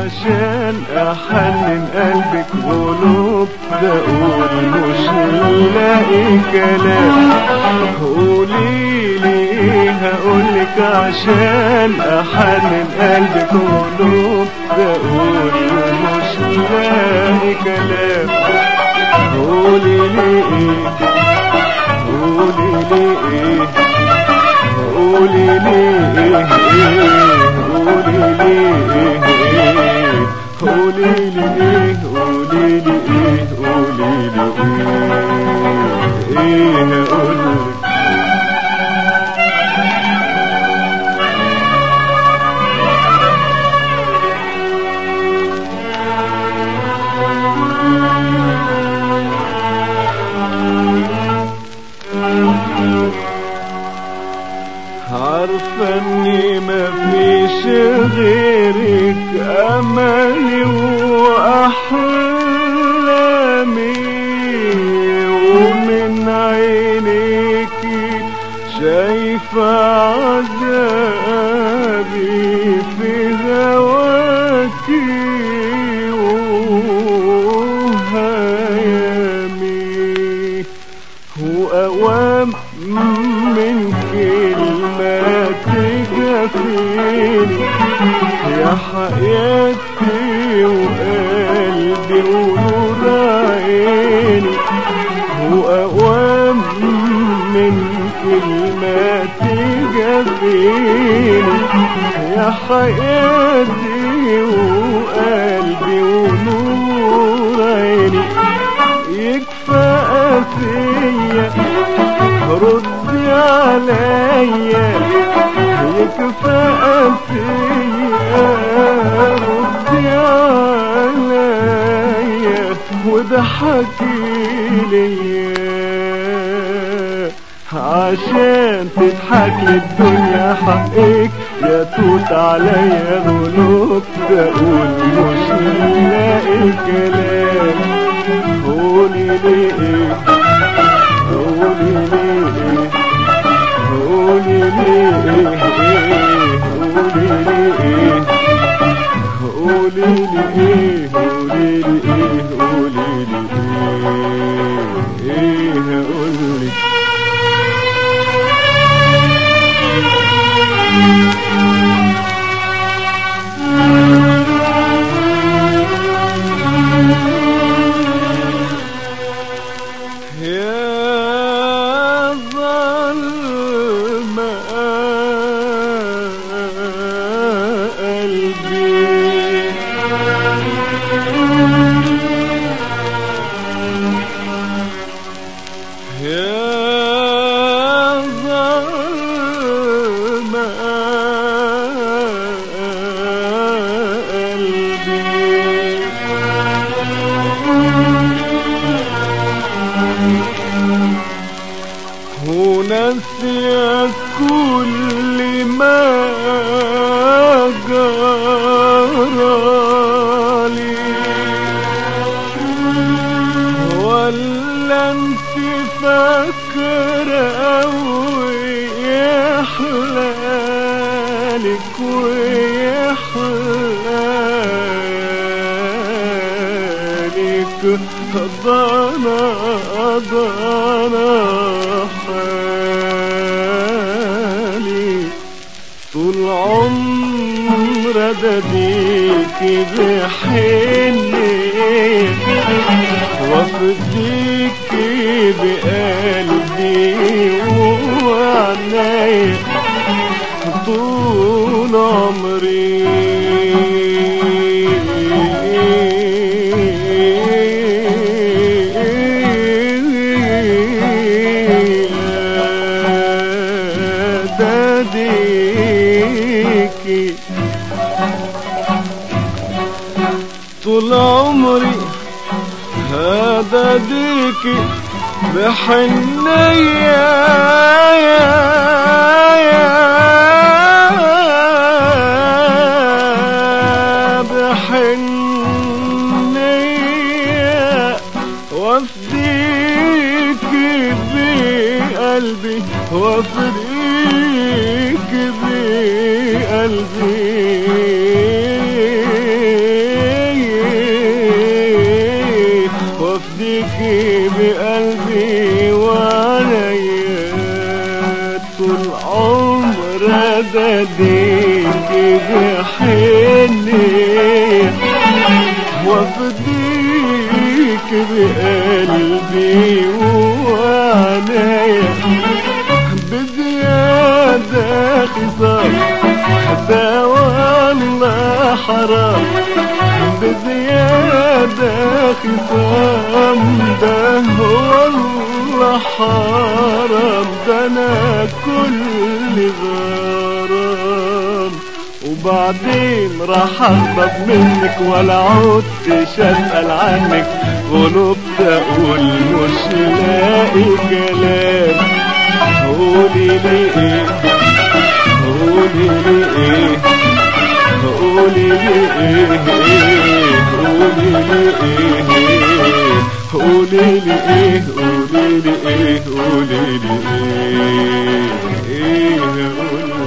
عشان احنن قلبك غلوب بقول مش لاقي كلام قوليلي ايه هقولك عشان احنن قلبك غلوب بقول مش لاقي كلام قوليلي ايه قوليلي ايه قولي لي ايه ايه قولي لي ايه ايه قولي لي ايه قولي لي ايه قولي لي ايه ايه اقولك عارفة اني مفيش غيرك املي واحلامي ومن عينيكي شايفة عذابي في هواكي وهيامي وأوام من كلمة تجافيني يا حياتي وقلبي ونور عيني وأوام من كلمة تجافيني يا حياتي وقلبي ونور عيني يكفى فيا ردي عليا يكفى فيا ردي عليا وضحكي ليا عشان تضحك للدنيا حقك يا توت عليا غلوب بقول مش لاقي كلام قولي لي ايه قولي لي ايه قولي لي ايه قولي لي ايه قولي لي ايه قولي لي ايه قولي لي ايه ايه هقولك يا ظلم قلبي يا ظلم قلبي ونسي كل ما جرالي ولا انت فاكرة ويحلالك ويحلالك ضنا ضنا حالي طول عمر اداديك بحني وافديك بقلبي وعيني طول عمري داديكي طول عمري هذا ديكي بحنية بحنية وافديك بقلبي وافديك بقلبي وافديكي بقلبي وعنايا طول عمر اداديكي بحنية وافديك بقلبي وعنايا بزيادة خصام ده والله حرام بزيادة خصام ده والله حرام ده انا كل غرام وبعدين راح اغضب منك ولا عدتش اسال عنك غلبت اقول مش لاقي كلام قولي لي ايه قولي لي ايه قولي لي ايه قولي لي ايه قولي لي ايه قولي لي ايه قولي لي ايه ايه قولي